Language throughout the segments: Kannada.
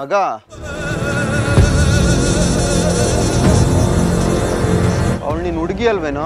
ಮಗ ಅವಳು ನೀನು ಹುಡುಗಿ ಅಲ್ವೇನೋ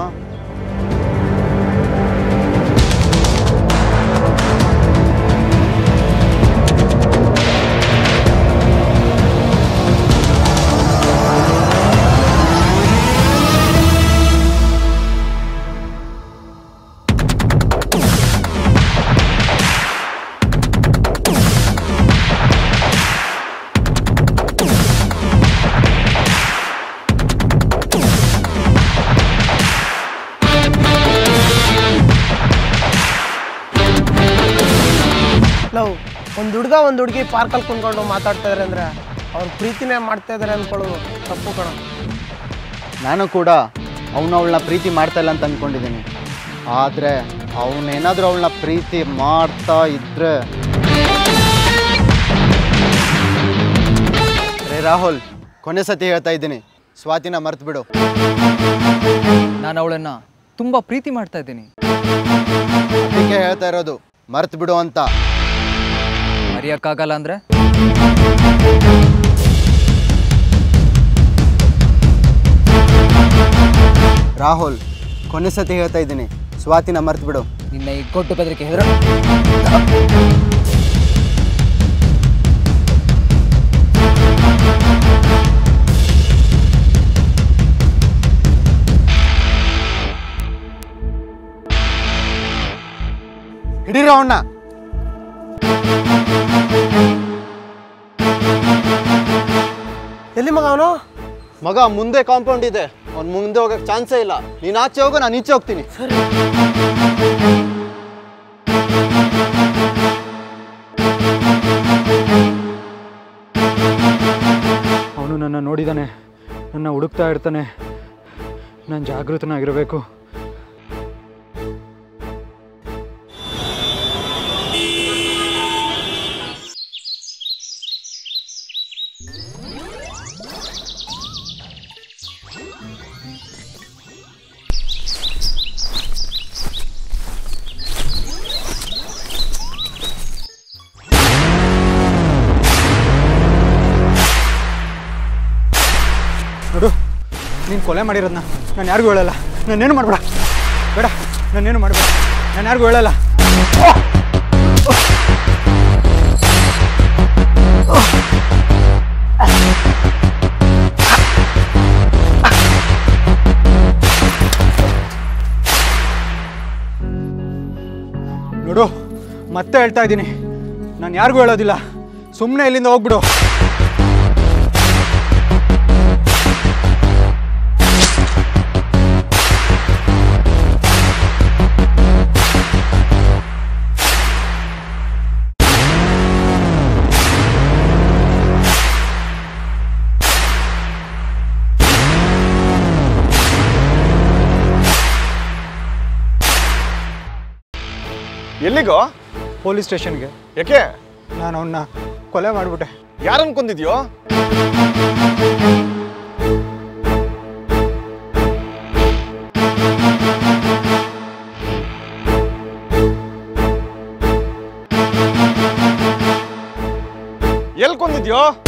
ಲವ್ ಒಂದು ಹುಡುಗ ಒಂದು ಹುಡುಗಿ ಪಾರ್ಕಲ್ಲಿ ಕುಂತ್ಕೊಂಡು ಮಾತಾಡ್ತಾ ಇದಾರೆ ಅಂದರೆ ಅವ್ರು ಪ್ರೀತಿನೇ ಮಾಡ್ತಾ ಇದಾರೆ ಅಂದ್ಕೊಳ್ಳೋದು ತಪ್ಪು ಕಣ ನಾನು ಕೂಡ ಅವನು ಅವಳನ್ನ ಪ್ರೀತಿ ಮಾಡ್ತಾ ಇಲ್ಲ ಅಂತ ಅಂದ್ಕೊಂಡಿದ್ದೀನಿ ಆದರೆ ಅವನೇನಾದರೂ ಅವಳನ್ನ ಪ್ರೀತಿ ಮಾಡ್ತಾ ಇದ್ರೆ ರೇ ರಾಹುಲ್ ಕೊನೆ ಸತಿ ಹೇಳ್ತಾ ಇದ್ದೀನಿ ಸ್ವಾತಿನ ಮರ್ತು ಬಿಡು ನಾನು ಅವಳನ್ನು ತುಂಬ ಪ್ರೀತಿ ಮಾಡ್ತಾ ಇದ್ದೀನಿ ಅದಕ್ಕೆ ಹೇಳ್ತಾ ಇರೋದು ಮರ್ತು ಬಿಡು ಅಂತ ಮರೆಯೋಕ್ಕಾಗಲ್ಲ ಅಂದರೆ ರಾಹುಲ್ ಕೊನೆ ಸತಿ ಹೇಳ್ತಾ ಇದ್ದೀನಿ ಸ್ವಾತಿನ ಮರ್ತು ಬಿಡು ನಿನ್ನ ಈ ಕೊಟ್ಟು ಬೆದರಿಕೆ ಹೆದರ ಹಿಡೀರೋ ಅವನ್ನ ಎಲ್ಲಿ ಮಗ ಅವನು ಮಗ ಮುಂದೆ ಕಾಂಪೌಂಡ್ ಇದೆ ಅವ್ನು ಮುಂದೆ ಹೋಗಕ್ಕೆ ಚಾನ್ಸೇ ಇಲ್ಲ ನೀನು ಆಚೆ ಹೋಗೋ ನಾನು ಈಚೆ ಹೋಗ್ತೀನಿ ಅವನು ನನ್ನ ನೋಡಿದಾನೆ ನನ್ನ ಹುಡುಕ್ತಾ ಇರ್ತಾನೆ ನಾನು ಜಾಗೃತನಾಗಿರಬೇಕು ನೋಡು ನೀನು ಕೊಲೆ ಮಾಡಿರೋದನ್ನ ನಾನು ಯಾರಿಗೂ ಹೇಳಲ್ಲ ನಾನೇನು ಮಾಡಬೇಡ ಬೇಡ ನಾನೇನು ಮಾಡಬೇಡ ನಾನು ಯಾರಿಗೂ ಹೇಳಲ್ಲ ನೋಡು ಮತ್ತೆ ಹೇಳ್ತಾ ಇದ್ದೀನಿ ನಾನು ಯಾರಿಗೂ ಹೇಳೋದಿಲ್ಲ ಸುಮ್ಮನೆ ಇಲ್ಲಿಂದ ಹೋಗ್ಬಿಡು ಎಲ್ಲಿಗೋ ಪೊಲೀಸ್ ಸ್ಟೇಷನ್ಗೆ ಯಾಕೆ ನಾನು ಅವನ್ನ ಕೊಲೆ ಮಾಡಿಬಿಟ್ಟೆ ಯಾರನ್ ಕೊಂದಿದ್ಯೋ ಎಲ್ಲಿ ಕೊಂದಿದ್ಯೋ